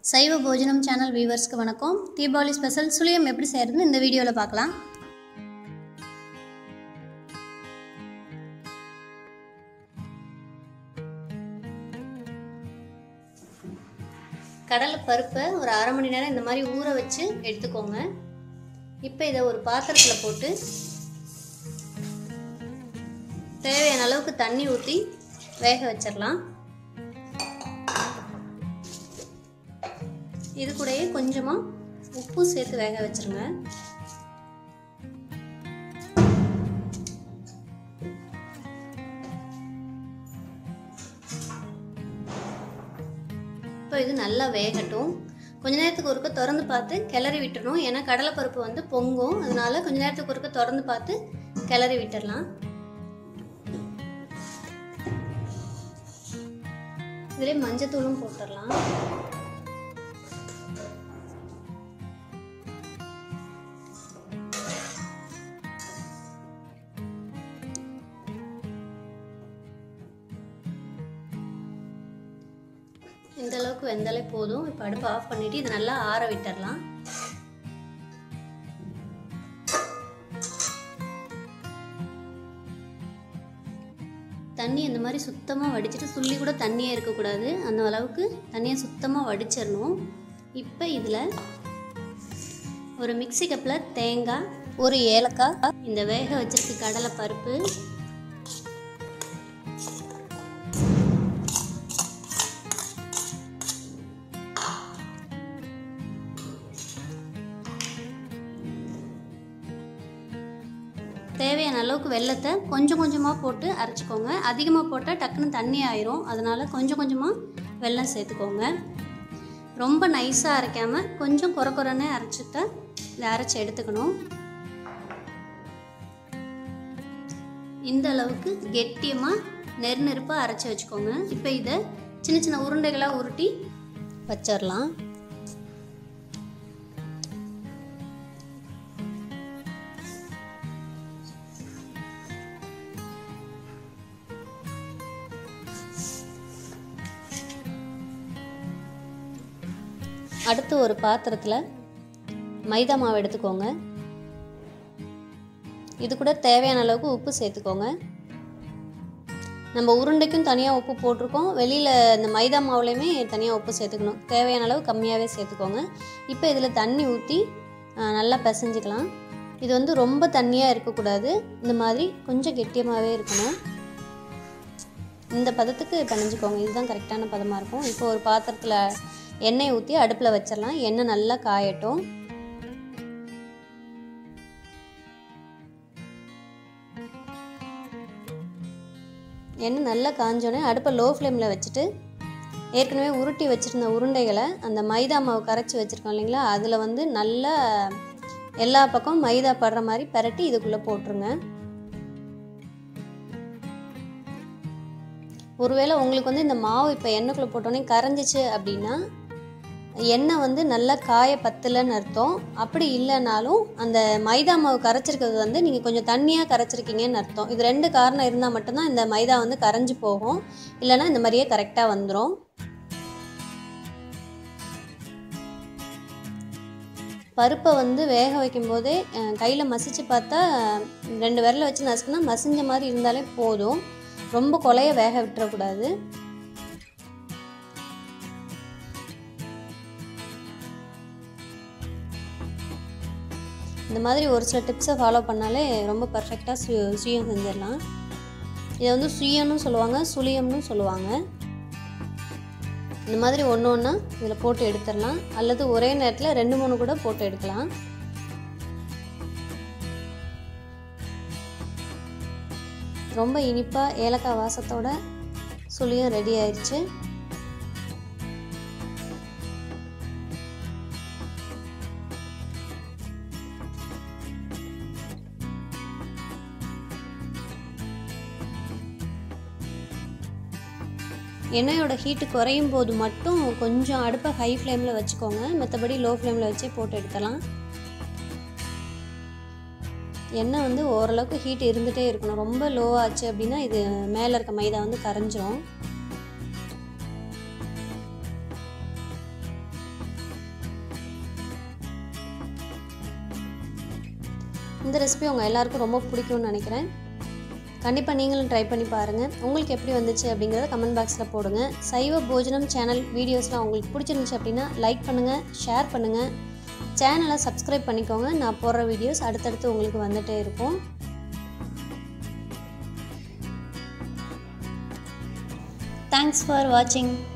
சைவ போஜனம் சேனல் வியூவர்ஸ்க்கு வணக்கம் தீபாவளி ஸ்பெஷல் சுழியம் எப்படி செய்யறதுன்னு இந்த வீடியோவில் பார்க்கலாம் கடலை பருப்பை ஒரு அரை மணி நேரம் இந்த மாதிரி ஊற வச்சு எடுத்துக்கோங்க இப்போ இதை ஒரு பாத்திரத்தில் போட்டு தேவையான அளவுக்கு தண்ணி ஊற்றி வேக வச்சிடலாம் இது கூடயே கொஞ்சமாக உப்பு சேர்த்து வேக வச்சிருங்க இப்போ இது நல்லா வேகட்டும் கொஞ்ச நேரத்துக்கு ஒருக்க திறந்து பார்த்து கிளறி விட்டுறணும் ஏன்னா கடலைப்பருப்பு வந்து பொங்கும் அதனால கொஞ்ச நேரத்துக்கு ஒருக்க திறந்து பார்த்து கிளறி விட்டுறலாம் இதிலே மஞ்சத்தூளும் போட்டுடலாம் இந்த அளவுக்கு வெந்தாலே போதும் இப்போ அடுப்பு ஆஃப் பண்ணிட்டு இது நல்லா ஆற விட்டுறலாம் தண்ணி இந்த மாதிரி சுத்தமாக வடிச்சிட்டு சுள்ளி கூட தண்ணியே இருக்கக்கூடாது அந்த அளவுக்கு தண்ணியை சுத்தமாக வடிச்சிடணும் இப்போ இதில் ஒரு மிக்சி கப்பில் தேங்காய் ஒரு ஏலக்காய் இந்த வேக வச்சிருக்க கடலை பருப்பு தேவையான அளவுக்கு வெள்ளத்தை கொஞ்சம் கொஞ்சமாக போட்டு அரைச்சிக்கோங்க அதிகமாக போட்டால் டக்குன்னு தண்ணி ஆயிரும் அதனால் கொஞ்சம் கொஞ்சமாக வெல்லம் சேர்த்துக்கோங்க ரொம்ப நைஸாக அரைக்காமல் கொஞ்சம் குறை குறைன்னே அரைச்சிட்டு இதை அரைச்சி எடுத்துக்கணும் இந்த அளவுக்கு கெட்டியமாக நெரு நெருப்பாக அரைச்சி வச்சுக்கோங்க இப்போ இதை சின்ன சின்ன உருண்டைகளாக உருட்டி வச்சிடலாம் அடுத்து ஒரு பாத்திரத்தில் மைதா மாவு எடுத்துக்கோங்க இது கூட தேவையான அளவுக்கு உப்பு சேர்த்துக்கோங்க நம்ம உருண்டைக்கும் தனியாக உப்பு போட்டிருக்கோம் வெளியில் இந்த மைதா மாவுலேயுமே தனியாக உப்பு சேர்த்துக்கணும் தேவையான அளவு கம்மியாகவே சேர்த்துக்கோங்க இப்போ இதில் தண்ணி ஊற்றி நல்லா பிசைஞ்சிக்கலாம் இது வந்து ரொம்ப தண்ணியாக இருக்கக்கூடாது இந்த மாதிரி கொஞ்சம் கெட்டியமாகவே இருக்கணும் இந்த பதத்துக்கு பிணைஞ்சிக்கோங்க இதுதான் கரெக்டான பதமாக இருக்கும் இப்போ ஒரு பாத்திரத்தில் எண்ணெய் ஊற்றி அடுப்பில் வச்சிடலாம் எண்ணெய் நல்லா காயட்டும் எண்ணெய் நல்லா காஞ்சோடனே அடுப்பை லோ ஃப்ளேமில் வச்சுட்டு ஏற்கனவே உருட்டி வச்சுருந்த உருண்டைகளை அந்த மைதா மாவு கரைச்சி வச்சுருக்கோம் இல்லைங்களா அதில் வந்து நல்லா எல்லா பக்கம் மைதா படுற மாதிரி பரட்டி இதுக்குள்ளே போட்டுருங்க ஒருவேளை உங்களுக்கு வந்து இந்த மாவு இப்போ எண்ணெய்க்குள்ளே போட்டோன்னே கரைஞ்சிச்சு அப்படின்னா எண்ணெய் வந்து நல்லா காய பத்தலைன்னு அர்த்தம் அப்படி இல்லைனாலும் அந்த மைதா மாவு கரைச்சிருக்கிறது வந்து நீங்கள் கொஞ்சம் தண்ணியாக கரைச்சிருக்கீங்கன்னு அர்த்தம் இது ரெண்டு காரணம் இருந்தால் மட்டும்தான் இந்த மைதா வந்து கரைஞ்சி போகும் இல்லைன்னா இந்த மாதிரியே கரெக்டாக வந்துடும் பருப்பை வந்து வேக வைக்கும்போதே கையில் மசிச்சு பார்த்தா ரெண்டு விரலை வச்சு நசுக்குனா மசிஞ்ச மாதிரி இருந்தாலே போதும் ரொம்ப கொலைய வேக விட்டுறக்கூடாது இந்த மாதிரி ஒரு சில டிப்ஸை ஃபாலோ பண்ணாலே ரொம்ப பர்ஃபெக்டாக சு சுயம் செஞ்சிடலாம் இதை வந்து சுயம்னு சொல்லுவாங்க சுழியம்னு சொல்லுவாங்க இந்த மாதிரி ஒன்று ஒன்றா இதில் போட்டு எடுத்துடலாம் அல்லது ஒரே நேரத்தில் ரெண்டு மூணு கூட போட்டு எடுக்கலாம் ரொம்ப இனிப்பாக ஏலக்காய் வாசத்தோட சுழியும் ரெடி ஆயிடுச்சு எண்ணெயோட ஹீட்டு குறையும் போது மட்டும் கொஞ்சம் அடுப்பை ஹை ஃப்ளேமில் வச்சுக்கோங்க மற்றபடி லோ ஃப்ளேமில் வச்சே போட்டு எடுக்கலாம் எண்ணெய் வந்து ஓரளவுக்கு ஹீட் இருந்துகிட்டே இருக்கணும் ரொம்ப லோ ஆச்சு அப்படின்னா இது மேலே இருக்க மைதா வந்து கரைஞ்சிரும் இந்த ரெசிபி உங்கள் எல்லாருக்கும் ரொம்ப பிடிக்கும்னு நினைக்கிறேன் கண்டிப்பாக நீங்களும் ட்ரை பண்ணி பாருங்கள் உங்களுக்கு எப்படி வந்துச்சு அப்படிங்கிறத கமெண்ட் பாக்ஸில் போடுங்க சைவ போஜனம் சேனல் வீடியோஸ்லாம் உங்களுக்கு பிடிச்சிருந்துச்சு அப்படின்னா லைக் பண்ணுங்கள் ஷேர் பண்ணுங்கள் சேனலை சப்ஸ்கிரைப் பண்ணிக்கோங்க நான் போடுற வீடியோஸ் அடுத்தடுத்து உங்களுக்கு வந்துகிட்டே இருக்கும் தேங்க்ஸ் ஃபார் வாட்சிங்